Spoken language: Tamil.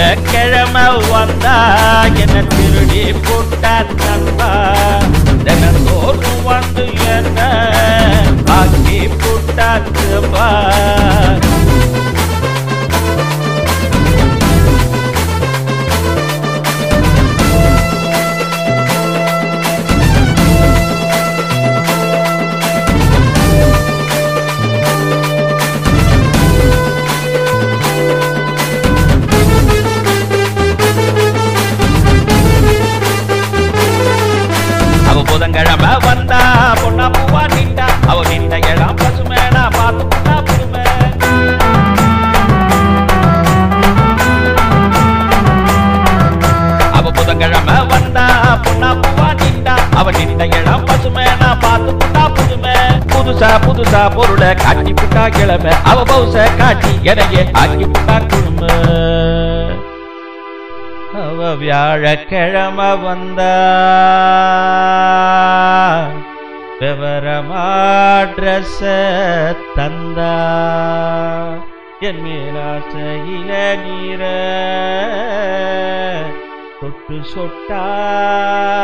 வியாழக்கிழமை வந்தா என்ன திருடி போட்டான் நண்பா தினந்தோறும் வந்து என்ன ஆக்கி போட்டான் திரும்பா அவ புதன்கிழமை வந்தா பொண்ணா பூவா நின்றா அவ நின்ற இடம் பசுமேனா பார்த்து பொண்ணா புதுமை அவ புதன்கிழமை வந்தா பொண்ணா பூவா நின்றா அவ நின்ற இடம் பசுமேனா பார்த்து பொண்ணா புதுமை புதுசா புதுசா பொருளை காட்டி புட்டா கிழமை அவ பௌச காட்டி எனையே ஆக்கி புட்டா குழுமை அவ வியாழக்கிழமை வந்தா விவரமா ட்ரெஸ் தந்தா என் மேலாசையில நீர தொட்டு சொட்டா